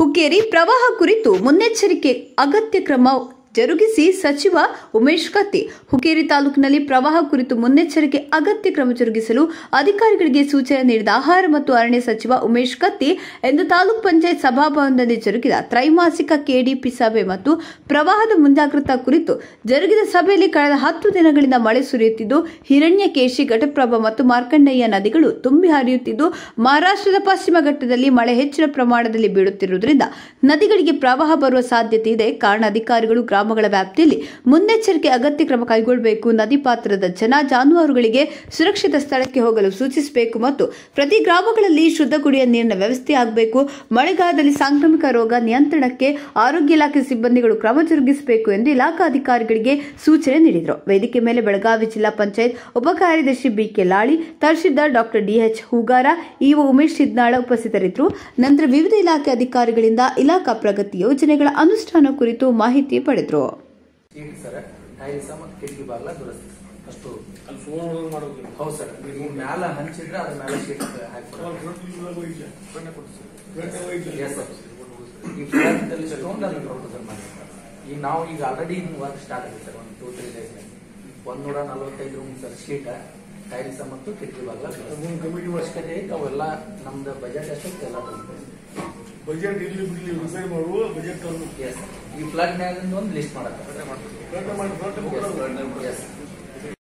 ಹುಕ್ಕೇರಿ ಪ್ರವಾಹ ಕುರಿತು ಮುನ್ನೆಚ್ಚರಿಕೆ ಅಗತ್ಯ ಕ್ರಮ ಜರುಗಿಸಿ ಸಚಿವ ಉಮೇಶ್ ಕತ್ತಿ ಹುಕ್ಕೇರಿ ತಾಲೂಕಿನಲ್ಲಿ ಪ್ರವಾಹ ಕುರಿತು ಮುನ್ನೆಚ್ಚರಿಕೆ ಅಗತ್ಯ ಕ್ರಮ ಜರುಗಿಸಲು ಅಧಿಕಾರಿಗಳಿಗೆ ಸೂಚನೆ ನೀಡಿದ ಆಹಾರ ಮತ್ತು ಅರಣ್ಯ ಸಚಿವ ಉಮೇಶ್ ಕತ್ತಿ ಇಂದು ತಾಲೂಕ್ ಪಂಚಾಯತ್ ಸಭಾಭವನದಲ್ಲಿ ಜರುಗಿದ ತ್ರೈಮಾಸಿಕ ಕೆಡಿಪಿ ಸಭೆ ಮತ್ತು ಪ್ರವಾಹದ ಮುಂಜಾಗ್ರತಾ ಕುರಿತು ಜರುಗಿದ ಸಭೆಯಲ್ಲಿ ಕಳೆದ ಹತ್ತು ದಿನಗಳಿಂದ ಮಳೆ ಸುರಿಯುತ್ತಿದ್ದು ಹಿರಣ್ಯಕೇಶಿ ಘಟಪ್ರಭಾ ಮತ್ತು ಮಾರ್ಕಂಡಯ್ಯ ನದಿಗಳು ತುಂಬಿ ಹರಿಯುತ್ತಿದ್ದು ಮಹಾರಾಷ್ಟ್ರದ ಪಶ್ಚಿಮ ಘಟ್ಟದಲ್ಲಿ ಮಳೆ ಹೆಚ್ಚಿನ ಪ್ರಮಾಣದಲ್ಲಿ ಬೀಳುತ್ತಿರುವುದರಿಂದ ನದಿಗಳಿಗೆ ಪ್ರವಾಹ ಬರುವ ಸಾಧ್ಯತೆ ಇದೆ ಕಾರಣ ಅಧಿಕಾರಿಗಳು ಗ್ರಾಮಗಳ ವ್ಯಾಪ್ತಿಯಲ್ಲಿ ಮುನ್ನೆಚ್ಚರಿಕೆ ಅಗತ್ಯ ಕ್ರಮ ಕೈಗೊಳ್ಳಬೇಕು ನದಿ ಪಾತ್ರದ ಜನ ಜಾನುವಾರುಗಳಿಗೆ ಸುರಕ್ಷಿತ ಸ್ಥಳಕ್ಕೆ ಹೋಗಲು ಸೂಚಿಸಬೇಕು ಮತ್ತು ಪ್ರತಿ ಗ್ರಾಮಗಳಲ್ಲಿ ಶುದ್ಧ ಕುಡಿಯುವ ನೀರಿನ ವ್ಯವಸ್ಥೆ ಆಗಬೇಕು ಮಳೆಗಾಲದಲ್ಲಿ ಸಾಂಕ್ರಾಮಿಕ ರೋಗ ನಿಯಂತ್ರಣಕ್ಕೆ ಆರೋಗ್ಯ ಇಲಾಖೆ ಸಿಬ್ಬಂದಿಗಳು ಕ್ರಮ ಜರುಗಿಸಬೇಕು ಎಂದು ಇಲಾಖಾ ಅಧಿಕಾರಿಗಳಿಗೆ ಸೂಚನೆ ನೀಡಿದರು ವೇದಿಕೆ ಮೇಲೆ ಬೆಳಗಾವಿ ಜಿಲ್ಲಾ ಪಂಚಾಯತ್ ಉಪ ಕಾರ್ಯದರ್ಶಿ BK Lali tahsildar doctor DH Hugar EO Umesh Sidnal ಉಪಸ್ಥಿತರಿದ್ದರು ನಂತರ ವಿವಿಧ ಇಲಾಖೆ ಅಧಿಕಾರಿಗಳಿಂದ ಇಲಾಖಾ ಪ್ರಗತಿ ಯೋಜನೆಗಳ ಅನುಷ್ಠಾನ ಕುರಿತು ಮಾಹಿತಿ ಪಡೆದರು ಸೀಟ್ ಸರ್ ಟೈಲ್ಸ್ ಮತ್ತು ಕಿಟಕಿ ಬಾಗ್ಲ ದುರಸ್ತಿ ಅಷ್ಟು ಅಲ್ಲಿ ಫೋನ್ ಮಾಡೋದಿಲ್ಲ ಹೌದು ಸರ್ ನೀವು ಮ್ಯಾಲ ಹಂಚಿದ್ರೆ ಅದ್ರ ಮೇಲೆ ಶೀಟ್ ಎಸ್ ಸರ್ ಈ ಫ್ಲಾಟ್ದಲ್ಲಿ ಸ್ಟೋನ್ ಅಲ್ಲಿ ಪ್ರಪೋಸಲ್ ಮಾಡಿರ್ತಾರೆ ಈಗ ನಾವು ಈಗ ಆಲ್ರೆಡಿ ವರ್ಕ್ ಸ್ಟಾರ್ಟ್ ಆಗಿದೆ ಸರ್ ಒಂದು ಟೂ ತ್ರೀ ಡೇಸ್ ಒಂದ್ ನೂರ ನಲವತ್ತೈದು ರೂಮ್ ಸರ್ ಶೀಟ್ ಟೈಲ್ಸ್ ಮತ್ತು ಕಿಟಕಿ ಬಾಗ್ಲ ಕಮಿಟಿ ಅವಶ್ಯಕತೆ ಐತೆ ಅವೆಲ್ಲ ನಮ್ದು ಬಜೆಟ್ ಎಷ್ಟೈತೆ ಎಲ್ಲ ತಗೊಂಡು ಬಜೆಟ್ ಇಲ್ಲಿ ಬಿಡ್ಲಿ ರಿಸೈನ್ ಮಾಡುವ ಬಜೆಟ್ ಎಸ್ ಈ ಫ್ಲಡ್ ಮ್ಯಾಲಿಂದ ಒಂದು ಲಿಸ್ಟ್ ಮಾಡಕ್ಕೆ ಮಾಡಿ ಎಸ್